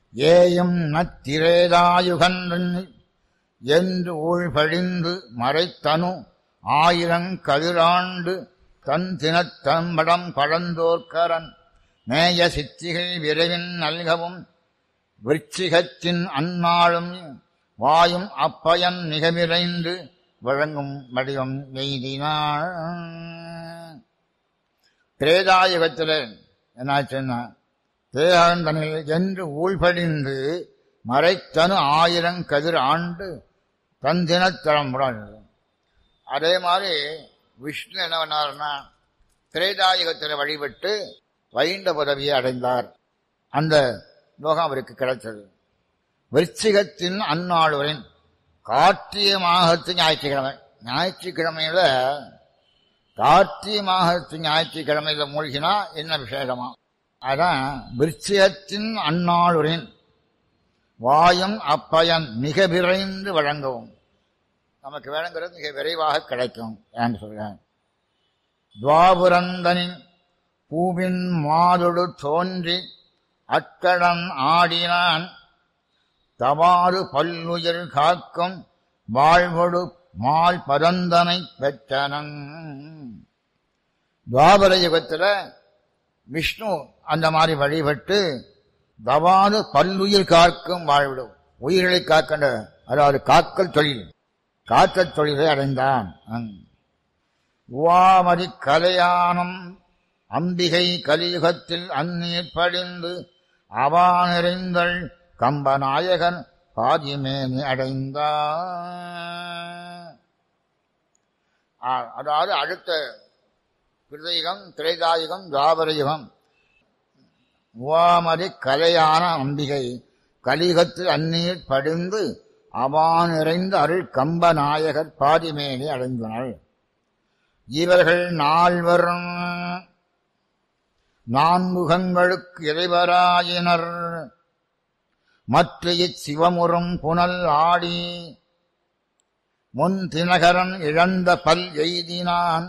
ஏயும் நத்திரேதாயுகன்றன் என்று ஊழ்பழிந்து மறைத்தனு ஆயிரங்கதிராண்டு தன் தினத்தம்படம் பழந்தோர்க்கரன் மேய சித்திகை விரைவின் நல்கவும் விருச்சிகத்தின் அந்நாளும் வாயும் அப்பயன் மிக விரைந்து வழங்கும் வடிவம் எய்தினாள் திரேதாயுகத்தில் என்னாச்சுன்னா தேகாந்தனில் என்று ஊழ்படிந்து மறைத்தனு ஆயிரம் கதிர் ஆண்டு தந்தினத்தளம் அதே மாதிரி விஷ்ணு என்ன பண்ணார்னா திரேதாயுகத்தில் வழிபட்டு வைண்ட பதவியை அடைந்தார் அந்த லோகம் அவருக்கு கிடைத்தது விருச்சிகத்தின் அந்நாளுவரின் கார்த்திகை மாகத்து ஞாயிற்றுக்கிழமை ஞாயிற்றுக்கிழமையில கார்த்திகை மாகத்து ஞாயிற்றுக்கிழமையில மூழ்கினா என்ன விசேஷமா அதான் விருச்சிகத்தின் அந்நாளுரின் வாயும் அப்பயன் மிக விரைந்து வழங்கவும் நமக்கு வேணுங்கிறது மிக விரைவாக கிடைக்கும் என்று சொல்றேன் துவாபுரந்தனின் பூவின் மாதொடு தோன்றி அக்கடன் ஆடினான் தவாறு பல்லுயிர் காக்கும் வாழ்வொடு மால் பரந்தனை பெற்றனன் துவாபர யுகத்தில் விஷ்ணு அந்த மாதிரி வழிபட்டு தவாது பல்லுயிர் காக்கும் வாழ்விடும் உயிர்களை காக்கின்ற அதாவது காக்கல் தொழில் காத்தல் தொழிலை அடைந்தான் உவாமதி கலையானம் அம்பிகை கலியுகத்தில் அந்நீர் படிந்து அவா நிறைந்தள் கம்பநாயகன் பாதிமேனி அடைந்தான் அதாவது அடுத்த கிருதயுகம் திரைதாயுகம் துவாபர யுகம் உவாமதி கலையான அம்பிகை கலியுகத்தில் அந்நீர் படிந்து அவா நிறைந்த அருள் கம்பநாயகர் பாதிமேனி அடைந்தனர் இவர்கள் நால்வரும் நான்முகங்களுக்கு இறைவராயினர் மற்ற இச்சிவமுறும் புனல் ஆடி முன் தினகரன் இழந்த பல் எய்தினான்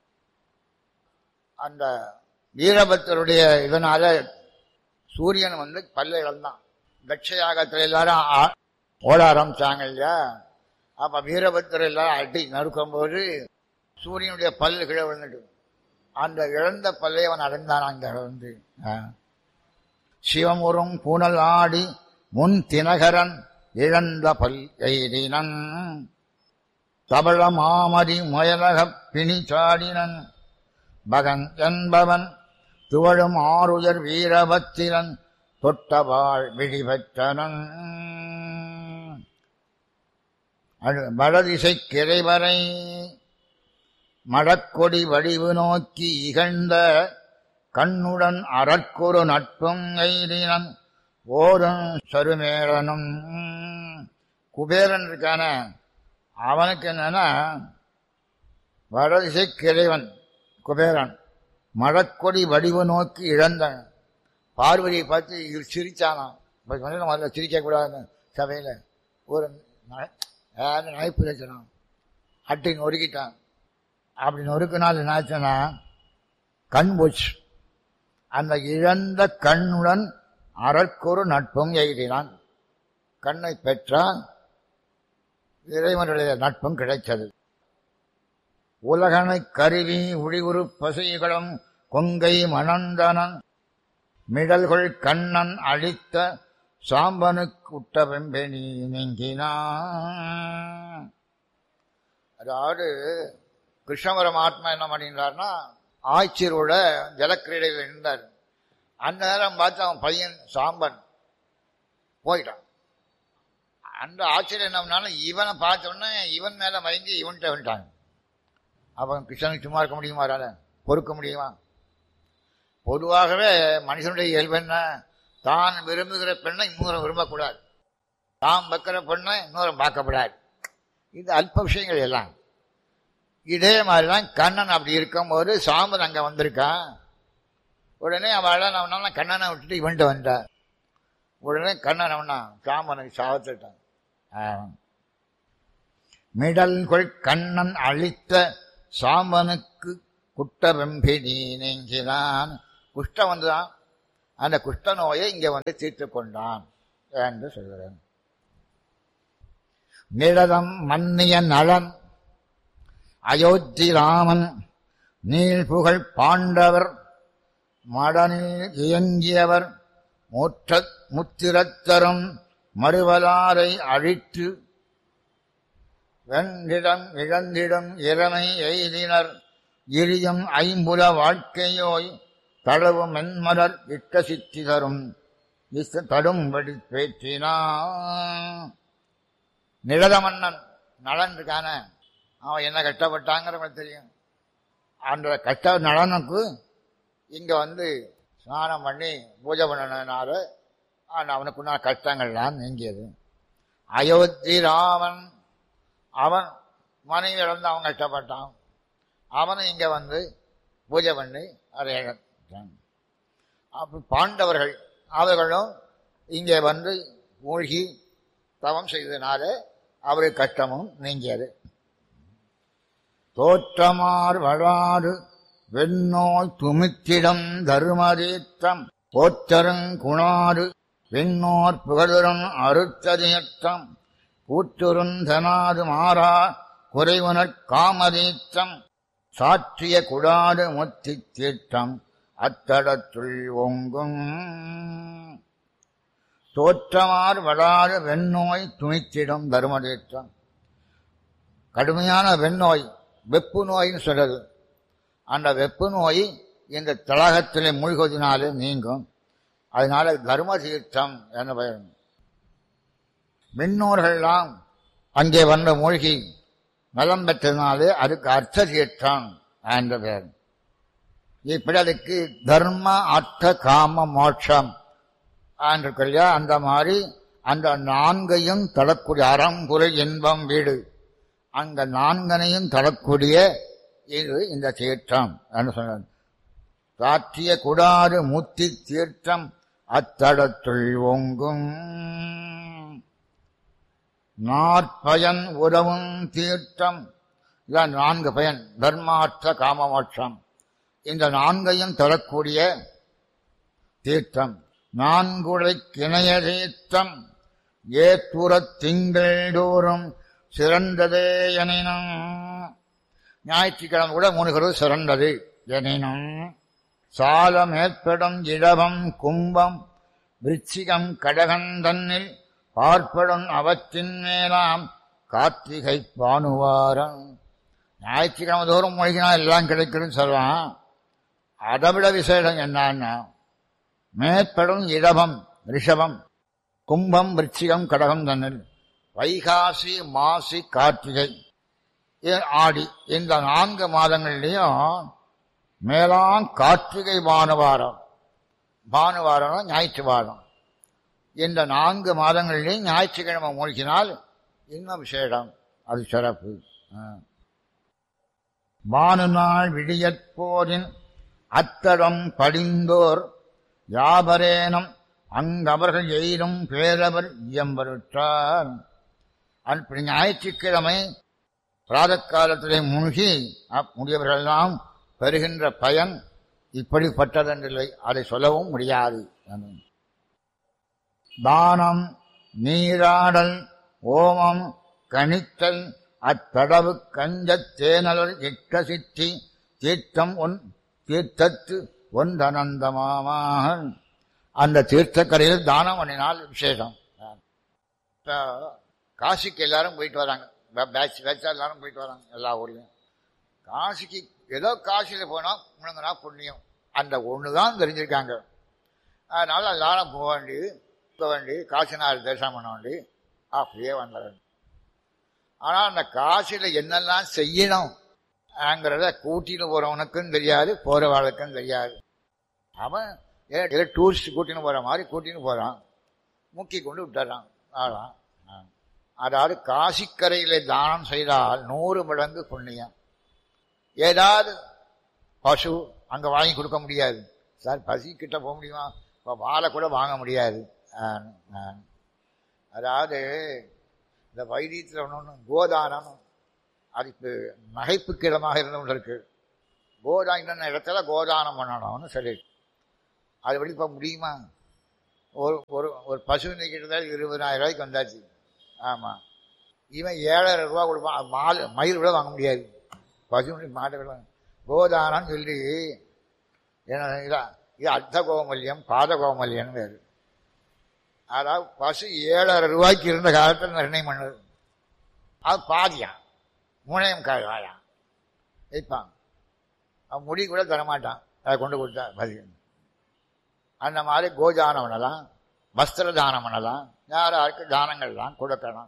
அந்த வீரபத்தருடைய இதனால சூரியன் வந்து பல்ல இழந்தான் தட்சயாகத்தில் எல்லாரும் ஓட ஆரம்பிச்சாங்க இல்லையா அப்ப வீரபத்தர் எல்லாரும் அடி நறுக்கும் போது சூரியனுடைய பல்லு கீழே விழுந்துட்டு அந்த இழந்த பல்லை அவன் அடைந்தான் அங்க வந்து சிவமுறும் பூனல் ஆடி முன் தினகரன் இழந்த பல் எய்தினன் தபள மாமதி முயலகப் பிணி சாடினன் பகன் என்பவன் துவழும் ஆறுயர் வீரபத்திரன் தொட்டவாள் விழிபெற்றனன் வடதிசை கிரைவரை மடக்கொடி வடிவு நோக்கி இகழ்ந்த கண்ணுடன் அறற்கொரு நட்பும் எய்தினன் ஓரும் சருமேளனும் குபேரன் இருக்கான அவனுக்கு என்னன்னா வடதிசை கிரைவன் குபேரன் மழக்கொடி வடிவு நோக்கி இழந்தான் பார்வதியை பார்த்து இவர் சிரிச்சானாம் இப்போ சொன்ன முதல்ல சிரிக்கக்கூடாதுன்னு சபையில் ஒரு நகைப்பு வச்சினான் அட்டை நொறுக்கிட்டான் அப்படி நொறுக்கினால் என்னாச்சுன்னா கண் போச்சு அந்த இழந்த கண்ணுடன் அறற்கொரு நட்பும் எய்தினான் கண்ணை பெற்றான் இறைவனுடைய நட்பும் கிடைத்தது உலகனை கருவி உழிவுறு பசைகளும் கொங்கை மணந்தனன் மிடல்கள் கண்ணன் அழித்த சாம்பனுக்கு உட்ட வெம்பெனி நீங்கினான் அதாவது கிருஷ்ண பரமாத்மா என்ன பண்ணியிருந்தார்னா ஆய்ச்சியரோட ஜலக்கிரீடையில் இருந்தார் அந்த நேரம் பார்த்து அவன் பையன் சாம்பன் போயிட்டான் அந்த ஆச்சரியம் என்ன பண்ணாலும் இவனை பார்த்த உடனே இவன் மேல மயங்கி இவன்கிட்ட வந்துட்டான் அவன் கிருஷ்ணனுக்கு சும்மா இருக்க முடியுமா பொறுக்க முடியுமா பொதுவாகவே மனுஷனுடைய இயல்பு என்ன தான் விரும்புகிற பெண்ணை இன்னொரு விரும்பக்கூடாது தான் வைக்கிற பெண்ணை இன்னொரு பார்க்கப்படாது இது அல்ப விஷயங்கள் எல்லாம் இதே மாதிரிதான் கண்ணன் அப்படி இருக்கும்போது சாம்பன் அங்க வந்திருக்கான் உடனே அவளை அவனால கண்ணனை விட்டுட்டு இவன்ட்டு வந்தான் உடனே கண்ணன் அவனா சாம்பனுக்கு சாவத்துட்டான் மிடல் கொள் கண்ணன் அழித்த சாம்பனுக்கு குட்ட வெம்பினி நீங்கினான் குஷ்டம் வந்துதான் அந்த குஷ்ட நோயை இங்க வந்து தீர்த்து கொண்டான் என்று சொல்கிறேன் நிழதம் மன்னிய நலன் அயோத்தி ராமன் நீள்புகழ் பாண்டவர் மடனில் இயங்கியவர் முற்ற முத்திரத்தரும் மறுவலாரை அழித்து வெண்டிடம் இழந்திடும் இளமை எய்தினர் இரியும் ஐம்புல வாழ்க்கையோய் தளவு மென்மலர் இட்ட சித்தி தரும் இச தடும்படி பேற்றினான் நிழத மன்னன் நலன் இருக்கான அவன் என்ன கஷ்டப்பட்டாங்கிற தெரியும் அந்த கஷ்ட நலனுக்கு இங்க வந்து ஸ்நானம் பண்ணி பூஜை பண்ணனால அவனுக்குள்ள கஷ்டங்கள்லாம் நீங்கியது அயோத்தி ராமன் அவன் மனைவி இழந்து அவன் கஷ்டப்பட்டான் அவனும் இங்க வந்து பூஜை பண்ணி அதை இழந்தான் அப்ப பாண்டவர்கள் அவர்களும் இங்கே வந்து மூழ்கி தவம் செய்ததினால அவருக்கு கஷ்டமும் நீங்கியது தோற்றமார் வளாறு வெண்ணோய் துமித்திடம் தருமதீர்த்தம் போற்றருங்குணாறு வெண்ணோர் புகழும் அறுத்ததீர்த்தம் கூற்றுருந்தனாது மாறா குறைவுனற் காமதீர்த்தம் சாற்றிய குடாடு முத்தி தீர்த்தம் அத்தடத்துள் ஓங்கும் தோற்றமார் வளாறு வெண்ணோய் துணித்திடும் தருமதீர்த்தம் கடுமையான வெண்ணோய் வெப்பு நோயின்னு சொல்றது அந்த வெப்பு நோய் இந்த தடாகத்திலே மூழ்குவதனாலே நீங்கும் அதனால தர்ம தீர்த்தம் என பெயர் மின்னோர்கள்லாம் அங்கே வந்து மூழ்கி நலம் பெற்றதினாலே அதுக்கு அர்த்த தீர்த்தம் என்ற பெயர் இப்படி அதுக்கு தர்ம அர்த்த காம மோட்சம் இருக்கு இல்லையா அந்த மாதிரி அந்த நான்கையும் தரக்கூடிய அறம்புரை இன்பம் வீடு அந்த நான்கனையும் தரக்கூடிய இது இந்த தீர்த்தம் என்று சொன்னார் சாற்றிய குடாறு முத்தி தீர்த்தம் அத்தடத்துள் ஓங்கும் நாற்பயன் உறவும் தீர்த்தம் இதான் நான்கு பயன் தர்மார்த்த காமமோட்சம் இந்த நான்கையும் தரக்கூடிய தீர்த்தம் நான்குடை கிணைய தீர்த்தம் ஏத்துறத் திங்கள் தோறும் சிறந்ததே எனினும் ஞாயிற்றுக்கிழமை கூட மூணு கருவு சிறந்தது எனினும் சால மேற்படும் இழவம் கும்பம் விருச்சிகம் கடகன் தன்னில் பார்ப்படும் அவற்றின் மேலாம் கார்த்திகை பானுவாரம் ஞாயிற்றுக்கிழமை தோறும் மூழ்கினா எல்லாம் கிடைக்குதுன்னு சொல்லுவான் அதை விட விசேஷம் என்னன்னா மேற்படும் இடபம் ரிஷபம் கும்பம் விருச்சிகம் கடகம் தன்னில் வைகாசி மாசி கார்த்திகை ஆடி இந்த நான்கு மாதங்கள்லையும் மேலாம் கார்த்திகை பானுவாரம் பானுவாரம் ஞாயிற்று வாரம் இந்த நான்கு மாதங்களிலேயும் ஞாயிற்றுக்கிழமை மூழ்கினால் இன்னும் விசேடம் அது சிறப்பு வானு நாள் விடியற்போரின் அத்தடம் படிந்தோர் யாபரேனம் அங்கவர்கள் எயிலும் பேரவர் இயம்பருற்றார் அப்படி ஞாயிற்றுக்கிழமை பிராதக்காலத்திலே மூழ்கி முடியவர்களெல்லாம் பெறுகின்ற பயன் இப்படிப்பட்டதென்றில்லை அதை சொல்லவும் முடியாது தானம் நீராடல் ஓமம் கணித்தல் அத்தடவு கஞ்சத் தேனலர் எட்ட சித்தி தீர்த்தம் ஒன் தீர்த்தத்து ஒன்றனந்தமாக அந்த தீர்த்தக்கரையில் தானம் பண்ணினால் விசேஷம் இப்போ காசிக்கு எல்லாரும் போயிட்டு வராங்க பேட்ச் பேட்சா எல்லாரும் போயிட்டு வராங்க எல்லா ஊர்லையும் காசிக்கு ஏதோ காசியில் போனால் முழுங்கினா புண்ணியம் அந்த ஒன்று தான் தெரிஞ்சிருக்காங்க அதனால எல்லாரும் போக வேண்டியது போக வேண்டி காசினார் தரிசனம் பண்ண வேண்டி அப்படியே வந்துடுறேன் ஆனால் அந்த காசியில் என்னெல்லாம் செய்யணும் ங்கிறத கூட்டின்னு போகிறவனுக்கும் தெரியாது போகிறவாளுக்கும் தெரியாது அவன் ஏதோ டூரிஸ்ட் கூட்டின்னு போகிற மாதிரி கூட்டின்னு போகிறான் முக்கி கொண்டு விட்டுறான் ஆளாம் அதாவது காசிக்கரையில் தானம் செய்தால் நூறு மடங்கு புண்ணியம் ஏதாவது பசு அங்கே வாங்கி கொடுக்க முடியாது சார் பசி கிட்ட போக முடியுமா இப்போ வாழை கூட வாங்க முடியாது அதாவது இந்த வைத்தியத்தில் ஒன்று கோதானம் அதுக்கு நகைப்புக்கு இடமாக இருந்தவங்க இருக்கு கோதா இன்னொன்று இடத்துல கோதானம் பண்ணணும்னு சொல்லி அது வெளிப்ப முடியுமா ஒரு ஒரு ஒரு பசு நிற்கிட்டு இருபதாயிரம் ரூபாய்க்கு வந்தாச்சு ஆமாம் இவன் ஏழாயிரம் ரூபா கொடுப்பான் மால் மயில் கூட வாங்க முடியாது பசு மாட்டை கூட வாங்க கோதானம்னு சொல்லி என்ன இதான் இது அர்த்த கோமல்யம் பாத கோமல்யம்னு வேறு அதாவது பசு ஏழாயிரம் ரூபாய்க்கு இருந்த காலத்தில் நிர்ணயம் பண்ணுது அது பாதியான் மூணையும் காயான் வைப்பான் அவன் முடி கூட தரமாட்டான் அதை கொண்டு கொடுத்தா பதில் அந்த மாதிரி கோதானம் பண்ணலாம் வஸ்திர தானம் பண்ணலாம் யாராருக்கு தானங்கள்லாம் கொடுக்கணும்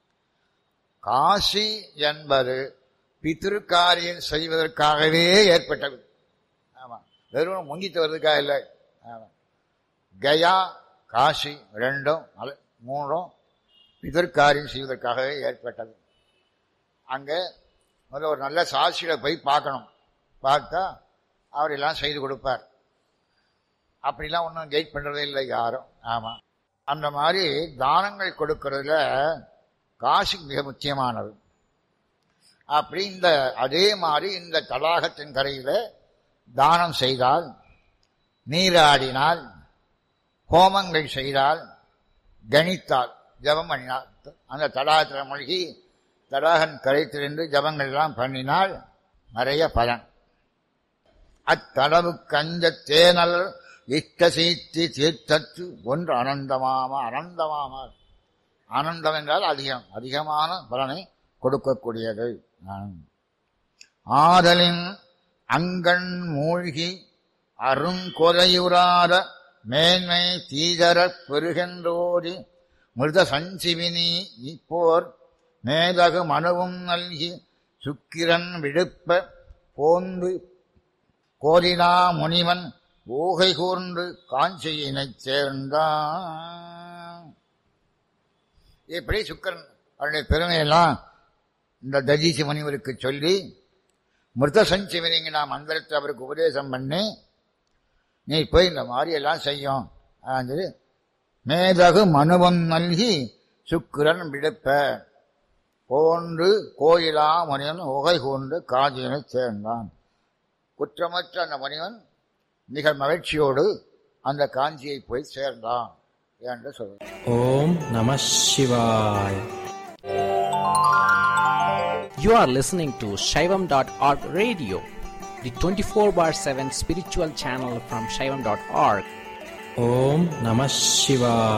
காசி என்பது பித்திருக்காரியம் செய்வதற்காகவே ஏற்பட்டது ஆமாம் வெறும் முங்கிட்டு வர்றதுக்காக இல்லை ஆமாம் கயா காசி ரெண்டும் அல- மூணும் பிதற்காரியம் செய்வதற்காகவே ஏற்பட்டது அங்கே முதல்ல ஒரு நல்ல சாட்சியில் போய் பார்க்கணும் பார்த்தா அவர் எல்லாம் செய்து கொடுப்பார் அப்படிலாம் ஒன்றும் கெயிட் பண்ணுறதே இல்லை யாரும் ஆமாம் அந்த மாதிரி தானங்கள் கொடுக்கறதுல காசு மிக முக்கியமானது அப்படி இந்த அதே மாதிரி இந்த தடாகத்தின் கரையில் தானம் செய்தால் நீராடினால் ஹோமங்கள் செய்தால் கணித்தால் ஜபம் பண்ணினார் அந்த தடாகத்தில் மூழ்கி தடாகன் கரைத்திருந்து ஜபங்கள்லாம் பண்ணினால் நிறைய பலன் அத்தளவு கஞ்ச தேனல் இஷ்ட சீத்தி தீர்த்தத்து ஒன்று அனந்தமாமா அனந்தமாமா ஆனந்தம் என்றால் அதிகம் அதிகமான பலனை கொடுக்கக்கூடியது ஆம். ஆதலின் அங்கண் மூழ்கி அருங்கொலையுறாத மேன்மை தீதரப் பெருகென்றோடி மிருத சஞ்சீவினி இப்போர் மேதகு மனுவும் நல்கி சுக்கிரன் விழுப்ப போந்து கோரிலா முனிவன் ஊகை கூர்ந்து காஞ்சியினைச் சேர்ந்தான் இப்படி சுக்கரன் அவருடைய பெருமையெல்லாம் இந்த தஜீசி முனிவருக்கு சொல்லி மிருத சஞ்சீவனிங்க நான் மந்திரத்தை அவருக்கு உபதேசம் பண்ணி நீ போய் இந்த மாதிரி எல்லாம் செய்யும் ஆன்னு சொல்லி மேதகு மனுவம் நல்கி சுக்கிரன் விடுப்ப போன்று கோயிலா முனிவன் உகை கூர்ந்து காஞ்சியினை சேர்ந்தான் குற்றமற்ற அந்த முனிவன் மிக மகிழ்ச்சியோடு அந்த காஞ்சியை போய் சேர்ந்தான் என்று சொல்றார் ஓம் நம சிவாய் You are listening to Shaivam.org radio, the 24 bar 7 spiritual channel from Shaivam.org. ஓம் நம சிவாய்